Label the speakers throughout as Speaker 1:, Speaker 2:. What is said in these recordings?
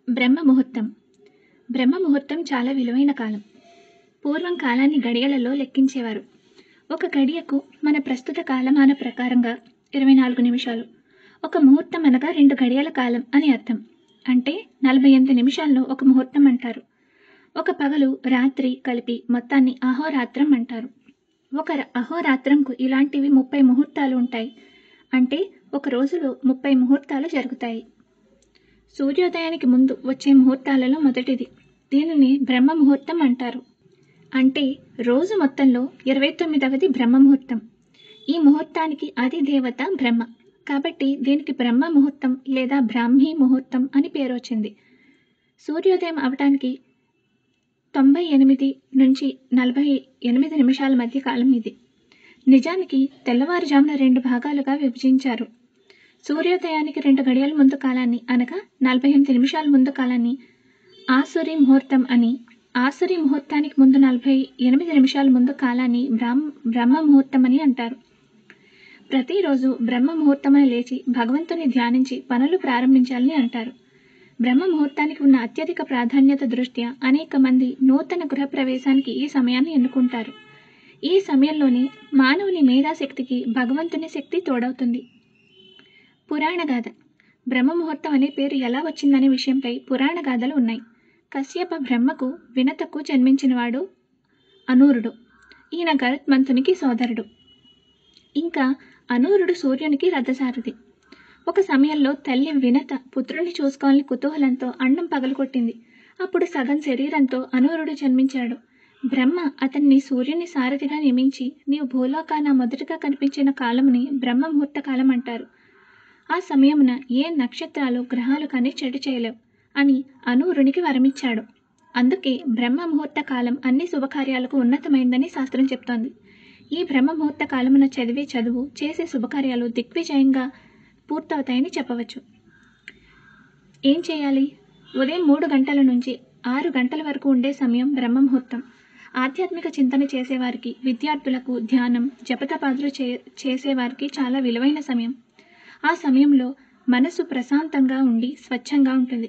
Speaker 1: బ్రహ్మ ముహూర్తం బ్రహ్మ ముహూర్తం చాలా విలువైన కాలం పూర్వం కాలాన్ని గడియలలో లెక్కించేవారు ఒక గడియకు మన ప్రస్తుత కాలమాన ప్రకారంగా ఇరవై నాలుగు నిమిషాలు ఒక ముహూర్తం అనగా రెండు గడియల కాలం అని అర్థం అంటే నలభై ఎనిమిది నిమిషాల్లో ఒక ముహూర్తం అంటారు ఒక పగలు రాత్రి కలిపి మొత్తాన్ని అహోరాత్రం అంటారు ఒక ర- అహోరాత్రంకు ఇలాంటివి ముప్పై ముహూర్తాలు ఉంటాయి అంటే ఒక రోజులో ముప్పై ముహూర్తాలు జరుగుతాయి సూర్యోదయానికి ముందు వచ్చే ముహూర్తాలలో మొదటిది దీనిని బ్రహ్మ ముహూర్తం అంటారు అంటే రోజు మొత్తంలో ఇరవై తొమ్మిదవది బ్రహ్మ ముహూర్తం ఈ ముహూర్తానికి అది దేవత బ్రహ్మ కాబట్టి దీనికి బ్రహ్మ ముహూర్తం లేదా బ్రాహ్మీ ముహూర్తం అని పేరు వచ్చింది సూర్యోదయం అవటానికి తొంభై ఎనిమిది నుంచి నలభై ఎనిమిది నిమిషాల మధ్య కాలం ఇది నిజానికి తెల్లవారుజామున రెండు భాగాలుగా విభజించారు సూర్యోదయానికి రెండు గడియల ముందు కాలాన్ని అనగా నలభై ఎనిమిది నిమిషాల ముందు కాలాన్ని ఆసురి ముహూర్తం అని ఆసురి ముహూర్తానికి ముందు నలభై ఎనిమిది నిమిషాల ముందు కాలాన్ని బ్రహ్మ బ్రహ్మ ముహూర్తం అని అంటారు ప్రతిరోజు బ్రహ్మ ముహూర్తమని లేచి భగవంతుని ధ్యానించి పనులు ప్రారంభించాలని అంటారు బ్రహ్మ ముహూర్తానికి ఉన్న అత్యధిక ప్రాధాన్యత దృష్ట్యా అనేక మంది నూతన గృహప్రవేశానికి ఈ సమయాన్ని ఎన్నుకుంటారు ఈ సమయంలోనే మానవుని మేధాశక్తికి భగవంతుని శక్తి తోడవుతుంది పురాణ గాథ బ్రహ్మ ముహూర్తం అనే పేరు ఎలా వచ్చిందనే విషయంపై పురాణ గాథలు ఉన్నాయి కశ్యప బ్రహ్మకు వినతకు జన్మించినవాడు అనూరుడు ఈయన గరుత్మంతునికి సోదరుడు ఇంకా అనూరుడు సూర్యునికి రథసారథి ఒక సమయంలో తల్లి వినత పుత్రుని చూసుకోవాలని కుతూహలంతో అండం పగలగొట్టింది అప్పుడు సగం శరీరంతో అనూరుడు జన్మించాడు బ్రహ్మ అతన్ని సూర్యుని సారథిగా నియమించి నీవు భూలోకాన మొదటగా కనిపించిన కాలముని బ్రహ్మ ముహూర్త కాలం అంటారు ఆ సమయమున ఏ నక్షత్రాలు గ్రహాలు కానీ చెడు చేయలేవు అని అనూరునికి వరమిచ్చాడు అందుకే బ్రహ్మ ముహూర్త కాలం అన్ని శుభకార్యాలకు ఉన్నతమైందని శాస్త్రం చెప్తోంది ఈ బ్రహ్మ ముహూర్త కాలమున చదివే చదువు చేసే శుభకార్యాలు దిగ్విజయంగా పూర్తవుతాయని చెప్పవచ్చు ఏం చేయాలి ఉదయం మూడు గంటల నుంచి ఆరు గంటల వరకు ఉండే సమయం బ్రహ్మ ముహూర్తం ఆధ్యాత్మిక చింతన చేసేవారికి విద్యార్థులకు ధ్యానం జపతపాదులు చే చేసేవారికి చాలా విలువైన సమయం ఆ సమయంలో మనసు ప్రశాంతంగా ఉండి స్వచ్ఛంగా ఉంటుంది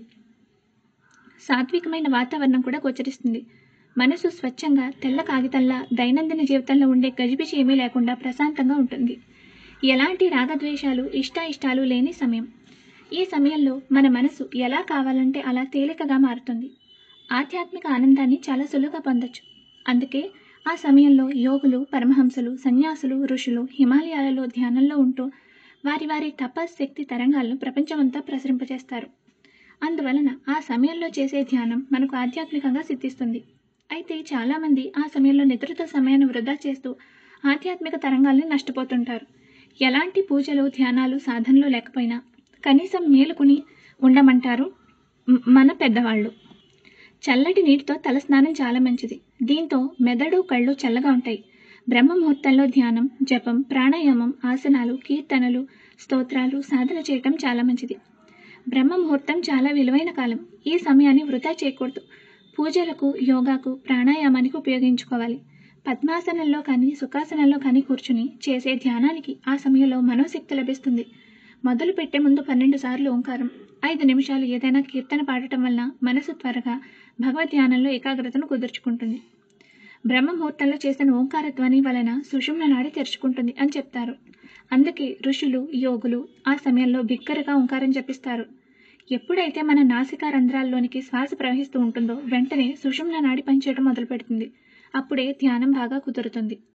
Speaker 1: సాత్వికమైన వాతావరణం కూడా గోచరిస్తుంది మనసు స్వచ్ఛంగా తెల్ల కాగితంలా దైనందిన జీవితంలో ఉండే గజిబిజి ఏమీ లేకుండా ప్రశాంతంగా ఉంటుంది ఎలాంటి రాగద్వేషాలు ఇష్టాయిష్టాలు లేని సమయం ఈ సమయంలో మన మనసు ఎలా కావాలంటే అలా తేలికగా మారుతుంది ఆధ్యాత్మిక ఆనందాన్ని చాలా సులువుగా పొందొచ్చు అందుకే ఆ సమయంలో యోగులు పరమహంసలు సన్యాసులు ఋషులు హిమాలయాలలో ధ్యానంలో ఉంటూ వారి వారి తపశక్తి తరంగాలను ప్రపంచమంతా ప్రసరింపజేస్తారు అందువలన ఆ సమయంలో చేసే ధ్యానం మనకు ఆధ్యాత్మికంగా సిద్ధిస్తుంది అయితే చాలామంది ఆ సమయంలో నిద్రతో సమయాన్ని వృధా చేస్తూ ఆధ్యాత్మిక తరంగాల్ని నష్టపోతుంటారు ఎలాంటి పూజలు ధ్యానాలు సాధనలు లేకపోయినా కనీసం మేలుకుని ఉండమంటారు మ్- మన పెద్దవాళ్ళు చల్లటి నీటితో తలస్నానం చాలా మంచిది దీంతో మెదడు కళ్ళు చల్లగా ఉంటాయి బ్రహ్మ ముహూర్తంలో ధ్యానం జపం ప్రాణాయామం ఆసనాలు కీర్తనలు స్తోత్రాలు సాధన చేయటం చాలా మంచిది బ్రహ్మ ముహూర్తం చాలా విలువైన కాలం ఈ సమయాన్ని వృధా చేయకూడదు పూజలకు యోగాకు ప్రాణాయామానికి ఉపయోగించుకోవాలి పద్మాసనంలో కానీ సుఖాసనంలో కానీ కూర్చుని చేసే ధ్యానానికి ఆ సమయంలో మనోశక్తి లభిస్తుంది మొదలు పెట్టే ముందు పన్నెండు సార్లు ఓంకారం ఐదు నిమిషాలు ఏదైనా కీర్తన పాడటం వలన మనసు త్వరగా భగవద్ ధ్యానంలో ఏకాగ్రతను కుదుర్చుకుంటుంది బ్రహ్మ ముహూర్తంలో చేసిన ఓంకార ధ్వని వలన సుషుమ్న నాడి తెరుచుకుంటుంది అని చెప్తారు అందుకే ఋషులు యోగులు ఆ సమయంలో బిగ్గరగా ఓంకారం జపిస్తారు ఎప్పుడైతే మన నాసికా రంధ్రాల్లోనికి శ్వాస ప్రవహిస్తూ ఉంటుందో వెంటనే సుషుమ్న నాడి పనిచేయడం మొదలు పెడుతుంది అప్పుడే ధ్యానం బాగా కుదురుతుంది